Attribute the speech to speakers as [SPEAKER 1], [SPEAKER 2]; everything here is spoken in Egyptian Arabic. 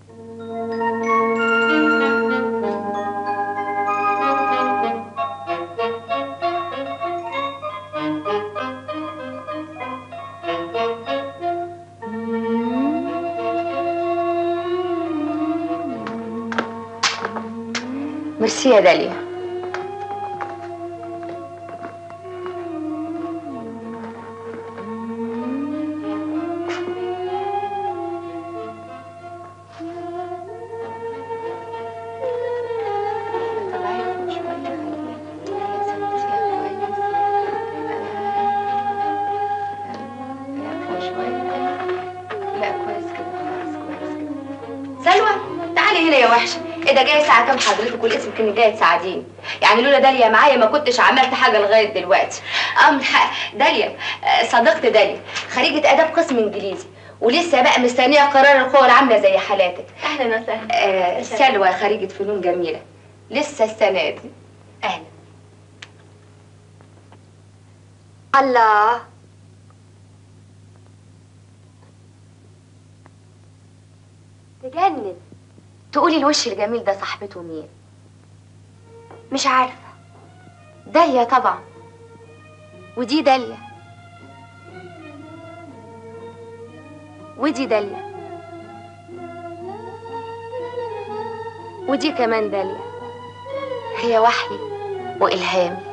[SPEAKER 1] ميرسي يا داليا لا كويس كده خلاص كويس كده سلوى تعالي هنا يا وحشه ايه ده جاي ساعه كام حضرتك والاسم انك جايه تساعديني يعني لولا داليا معايا ما كنتش عملت حاجه لغايه دلوقتي اه من حق داليا آه، صديقه داليا خريجه اداب قسم انجليزي ولسه بقى مستنيه قرار القوى العامله زي حالاتك
[SPEAKER 2] اهلا وسهلا
[SPEAKER 1] آه سلوى خريجه فنون جميله لسه السنه دي اهلا
[SPEAKER 3] الله تجنن
[SPEAKER 1] تقولي الوش الجميل ده صاحبته مين
[SPEAKER 3] مش عارفة
[SPEAKER 1] داليا طبعا ودي داليا ودي داليا ودي كمان داليا هي وحي وإلهامي